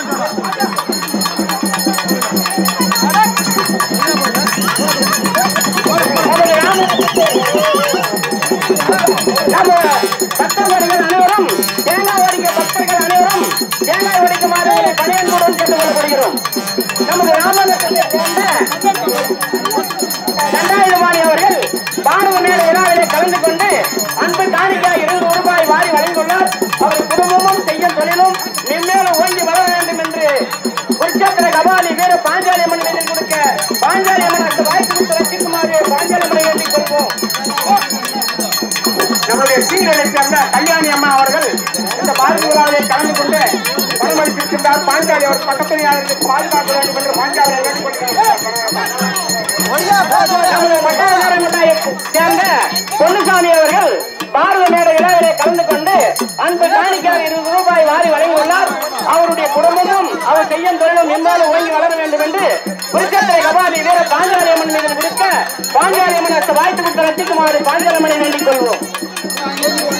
நம்ம பக்தர்கள் அனைவரும் தேங்காய் உடைக்க பக்தர்கள் அனைவரும் தேங்காய் உடைக்குமாறு பணியன்புடன் கேட்டுக் கொள்ளப்படுகிறோம் நமது ராமநாதத்தை சேர்ந்த தண்டாயுதபாணி அவர்கள் பானு மேல விழாவிலே கலந்து கொண்டு அன்பு காணிக்காய் இருபது ரூபாய் வாரி வழங்கியுள்ளார் அவர் குடும்பமும் செய்யும் தொழிலும் மென்மேலும் ஓங்கி வளர வேண்டும் என்று உற்சத்திர கபாலி வீர பாஞ்சாலி அம்மன் மீது கொடுக்க பாஞ்சாலி அம்மன் அந்த வாய்ப்பு ரசிக்குமாறு பாஞ்சாலி அம்மனை வேண்டிக் கொள்வோம் நம்முடைய சீரலை சேர்ந்த கல்யாணி அம்மா அவர்கள் இந்த பாரதி விழாவிலே கலந்து கொண்டு பணமளித்திருக்கின்றார் பாஞ்சாலி அவர் பக்கத்தில் யாருக்கு பாதுகாக்க வேண்டும் என்று பாஞ்சாலியை வேண்டிக்கொள்கிறார் நமது மட்டாரங்கட்டாயை சேர்ந்த பொன்னுசாமி அவர்கள் பாரத மேடை விழாவிலே கலந்து கொண்டு அன்பு காணிக்கார் இருபது ரூபாய் வாரி வழங்கியுள்ளார் அவருடைய குடும்பமும் அவர் செய்யும் தொழிலும் மென்மேலும் ஓங்கி வளர வேண்டும் என்று குறிச்சத்திரை கபாலி வீர பாஞ்சாலி அம்மன் மீது கொடுக்க பாஞ்சாலி அம்மன் வாய்த்து கொடுத்த ரசிக்குமாறு பாஞ்சாலி அம்மனை வேண்டிக் கொள்வோம்